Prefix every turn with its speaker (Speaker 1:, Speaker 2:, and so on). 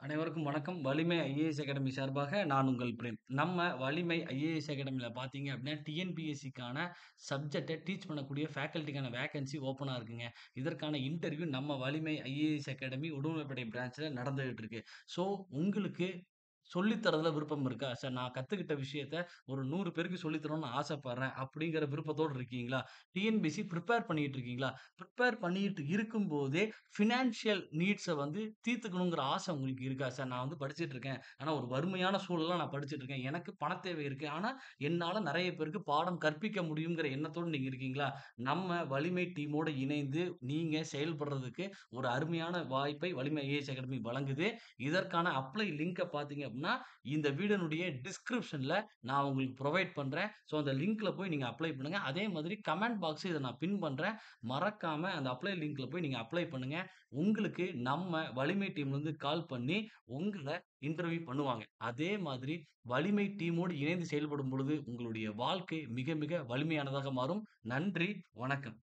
Speaker 1: அனைவருக்கும் வணக்கம். வலிமை ஐஏஎஸ் அகாடமி சார்பாக நான் உங்கள் பிரேம். நம்ம வலிமை ஐஏஎஸ் அகாடமில பார்த்தீங்க அப்டின்னா, டிஎன்பிஎஸ்சிக்கான சப்ஜெக்ட்ட டீச் பண்ணக்கூடிய ஃபேக்கல்டிக்கான வேக்கன்சி ஓப்பனா இருக்குங்க. இதற்கான இன்டர்வியூ நம்ம வலிமை ஐஏஎஸ் அகாடமி உடுமலைப்பேட்டை பிரான்ச்ல நடந்துகிட்டு இருக்கு. ஸோ உங்களுக்கு சொல்லி தர்றதுல விருப்பம் இருக்கா? சார் நான் கத்துக்கிட்ட விஷயத்த ஒரு 100 பேருக்கு சொல்லி தரணும்னு ஆசைப்படுறேன். அப்படிங்கிற விருப்பத்தோடு இருக்கீங்களா? டிஎன்பிஎஸ்சி பிரிப்பேர் பண்ணிட்டு இருக்கீங்களா? பிரிப்பேர் பண்ணிட்டு இருக்கும்போதே ஃபினான்ஷியல் நீட்ஸ வந்து தீர்த்துக்கணுங்கிற ஆசை உங்களுக்கு இருக்கா? சார் நான் வந்து படிச்சுட்டு இருக்கேன். ஆனா ஒரு வறுமையான சூழல்ல நான் படிச்சுட்டு இருக்கேன். எனக்கு பணத் தேவை இருக்கு. ஆனா என்னால நெறைய பேருக்கு பாடம் கற்பிக்க முடியுங்கிற எண்ணத்தோடு நீங்க இருக்கீங்களா? நம்ம வலிமை டீமோட இணைந்து நீங்க செயல்படுறதுக்கு ஒரு அருமையான வாய்ப்பை வலிமை ஐஏஎஸ் அகாடமி வழங்குது. இதற்கான அப்ளை லிங்க்க பார்த்தீங்க அப்டின்னா, இந்த வீடியோனுடைய டிஸ்கிரிப்ஷன்ல நான் உங்களுக்கு புரொவைட் பண்றேன். ஸோ அந்த லிங்க்ல போய் நீங்க அப்ளை பண்ணுங்க. அதே மாதிரி கமெண்ட் பாக்ஸ் இத நான் பின் பண்றேன். மறக்காம அந்த அப்ளை லிங்க்ல போய் நீங்க அப்ளை பண்ணுங்க. உங்களுக்கு நம்ம வலிமை டீம்லருந்து கால் பண்ணி உங்கள இன்டர்வியூ பண்ணுவாங்க. அதே மாதிரி வலிமை டீமோடு இணைந்து செயல்படும் பொழுது உங்களுடைய வாழ்க்கை மிக மிக வலிமையானதாக மாறும். நன்றி, வணக்கம்.